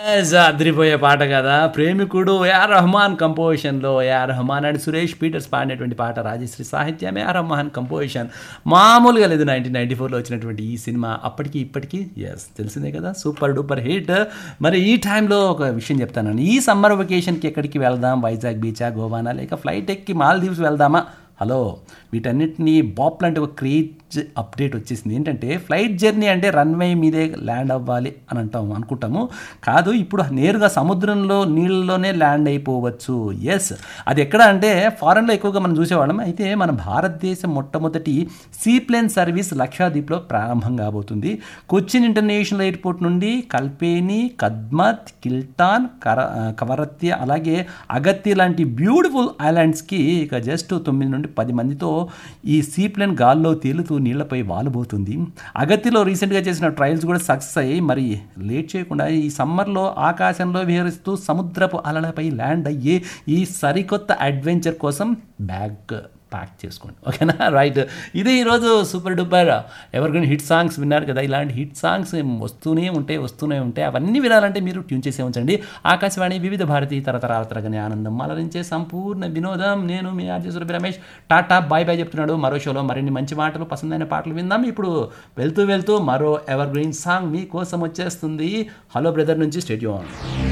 Yes, అదిరిపోయే పాట కదా ప్రేమికుడు ఏఆర్ రహమాన్ కంపోజిషన్లో ఏఆర్ రహమాన్ అండ్ సురేష్ పీటర్స్ పాడినటువంటి పాట రాజశ్రీ సాహిత్యం ఏఆర్ రహమాన్ కంపోజిషన్ మామూలుగా లేదు నైన్టీన్ నైన్టీ ఫోర్లో వచ్చినటువంటి ఈ సినిమా అప్పటికి ఇప్పటికీ ఎస్ తెలిసిందే కదా సూపర్ డూపర్ హిట్ మరి ఈ టైంలో ఒక విషయం చెప్తాను ఈ సమ్మర్ వెకేషన్కి ఎక్కడికి వెళ్దాం వైజాగ్ బీచా గోవానా లేక ఫ్లైట్ ఎక్కి మాల్దీవ్స్ వెళ్దామా హలో వీటన్నిటిని బాప్ లాంటి ఒక క్రేజ్ అప్డేట్ వచ్చేసింది ఏంటంటే ఫ్లైట్ జర్నీ అంటే రన్వే మీదే ల్యాండ్ అవ్వాలి అని అంటాము అనుకుంటాము కాదు ఇప్పుడు నేరుగా సముద్రంలో నీళ్ళలోనే ల్యాండ్ అయిపోవచ్చు ఎస్ అది ఎక్కడ అంటే ఫారెన్లో ఎక్కువగా మనం చూసేవాళ్ళం అయితే మన భారతదేశం మొట్టమొదటి సీప్లేన్ సర్వీస్ లక్షాద్వీప్లో ప్రారంభం కాబోతుంది కొచ్చిన్ ఇంటర్నేషనల్ ఎయిర్పోర్ట్ నుండి కల్పేని కద్మత్ కిల్టాన్ కర కవరత్తి అలాగే అగత్తి లాంటి బ్యూటిఫుల్ ఐలాండ్స్కి ఇక జస్ట్ తొమ్మిది నుండి పది మందితో ఈ సీప్లేన్ గాల్లో తేలుతూ నీళ్లపై వాలుబోతుంది అగత్తిలో రీసెంట్గా చేసిన ట్రయల్స్ కూడా సక్సెస్ అయ్యి మరి లేట్ చేయకుండా ఈ సమ్మర్లో ఆకాశంలో విహరిస్తూ సముద్రపు అలలపై ల్యాండ్ అయ్యే ఈ సరికొత్త అడ్వెంచర్ కోసం బ్యాగ్ ప్యాక్ చేసుకోండి ఓకేనా రైట్ ఇదే ఈరోజు సూపర్ డూపర్ ఎవరికైనా హిట్ సాంగ్స్ విన్నారు కదా ఇలాంటి హిట్ సాంగ్స్ వస్తూనే ఉంటాయి వస్తూనే ఉంటాయి అవన్నీ వినాలంటే మీరు ట్యూన్ చేసే ఉంచండి ఆకాశవాణి వివిధ భారతి తరతరాల తరగని ఆనందం అలరించే సంపూర్ణ వినోదం నేను మీ RJ Surabhi Ramesh tata bye bye చెప్తున్నాడు మరో షోలో మరిన్ని మంచి మాటలు పసందైన పాటలు విందాం ఇప్పుడు వెళ్తూ వెళ్తూ మరో ఎవర్ గ్రీన్ సాంగ్ మీ కోసం వచ్చేస్తుంది హలో బ్రదర్ నుంచి స్టేడియం